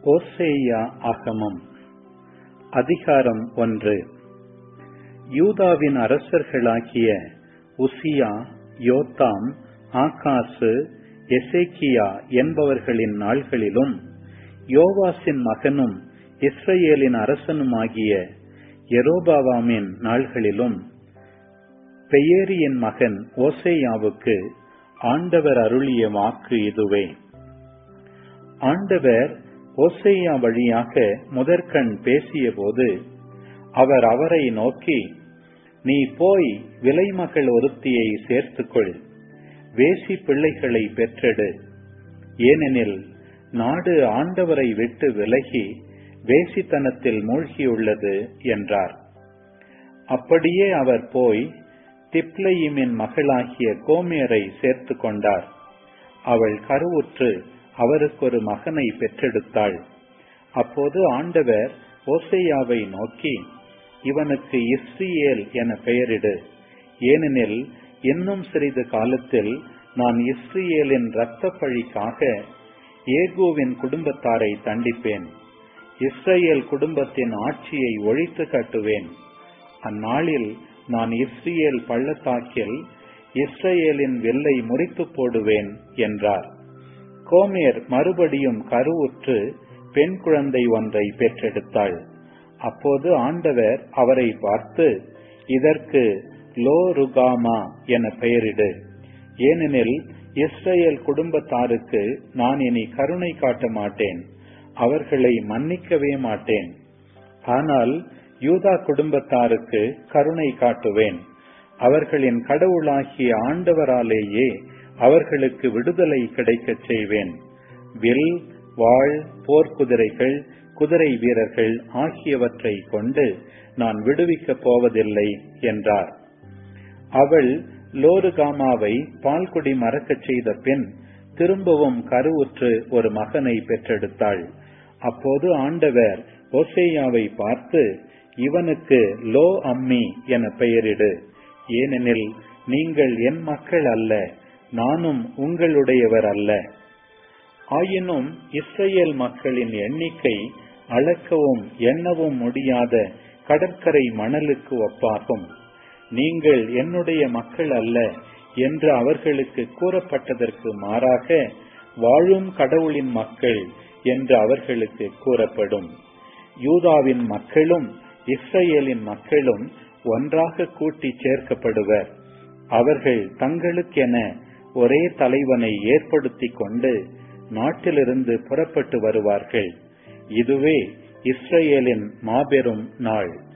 ஓசேயா ஆகமம் அதிகாரம் ஒன்று யூதாவின் அரசர்களாகிய உசியா யோத்தாம் ஆகாசு எசேக்கியா என்பவர்களின் நாள்களிலும் யோவாசின் மகனும் இஸ்ரேலின் அரசனுமாகிய எரோபாவாமின் நாள்களிலும் பெயேரியின் மகன் ஓசேயாவுக்கு ஆண்டவர் அருளிய வாக்கு இதுவே ஆண்டவர் ஓசேயா வழியாக முதற்கண் பேசியபோது அவர் அவரை நோக்கி நீ போய் விலைமகள் ஒருத்தியை சேர்த்துக்கொள் வேசி பிள்ளைகளை பெற்றெடு ஏனெனில் நாடு ஆண்டவரை விட்டு விலகி வேசித்தனத்தில் மூழ்கியுள்ளது என்றார் அப்படியே அவர் போய் திப்லையிமின் மகளாகிய கோமேரை சேர்த்து கொண்டார் அவள் கருவுற்று அவருக்கு ஒரு மகனை பெற்றெடுத்தாள் அப்போது ஆண்டவர் ஓசையாவை நோக்கி இவனுக்கு இஸ்ரியேல் என பெயரிடு ஏனெனில் இன்னும் சிறிது காலத்தில் நான் இஸ்ரியேலின் இரத்த பழிக்காக ஏகோவின் குடும்பத்தாரை தண்டிப்பேன் இஸ்ரேல் குடும்பத்தின் ஆட்சியை ஒழித்து கட்டுவேன் அந்நாளில் நான் இஸ்ரேல் பள்ளத்தாக்கில் இஸ்ரேலின் வெல்லை முறித்து போடுவேன் என்றார் கோமேர் மறுபடியும் கருவுற்று பெண் குழந்தை ஒன்றை பெற்றெடுத்தாள் அப்போது ஆண்டவர் அவரை பார்த்து இதற்கு லோ ருகாமா என பெயரிடு ஏனெனில் இஸ்ரேல் குடும்பத்தாருக்கு நான் இனி கருணை காட்ட மாட்டேன் அவர்களை மன்னிக்கவே மாட்டேன் ஆனால் யூதா குடும்பத்தாருக்கு கருணை காட்டுவேன் அவர்களின் கடவுளாகிய ஆண்டவராலேயே அவர்களுக்கு விடுதலை கிடைக்கச் செய்வேன் வில் வாழ் போர்க்குதிரைகள் குதிரை வீரர்கள் ஆகியவற்றை கொண்டு நான் விடுவிக்கப் போவதில்லை என்றார் அவள் லோருகாமாவை பால்குடி மறக்கச் செய்த பின் திரும்பவும் கருவுற்று ஒரு மகனை பெற்றெடுத்தாள் அப்போது ஆண்டவர் ஓசேயாவை பார்த்து இவனுக்கு லோ அம்மி என பெயரிடு ஏனெனில் நீங்கள் என் மக்கள் அல்ல நானும் உங்களுடையவர் அல்ல ஆயினும் இஸ்ரேல் மக்களின் எண்ணிக்கை அளக்கவும் எண்ணவும் முடியாத கடற்கரை மணலுக்கு ஒப்பாகும் நீங்கள் என்னுடைய மக்கள் அல்ல என்று அவர்களுக்கு கூறப்பட்டதற்கு மாறாக வாழும் கடவுளின் மக்கள் என்று அவர்களுக்கு கூறப்படும் யூதாவின் மக்களும் இஸ்ரேலின் மக்களும் ஒன்றாக கூட்டி சேர்க்கப்படுவர் அவர்கள் தங்களுக்கென ஒரே தலைவனை ஏற்படுத்திக் கொண்டு நாட்டிலிருந்து புறப்பட்டு வருவார்கள் இதுவே இஸ்ரேலின் மாபெரும் நாள்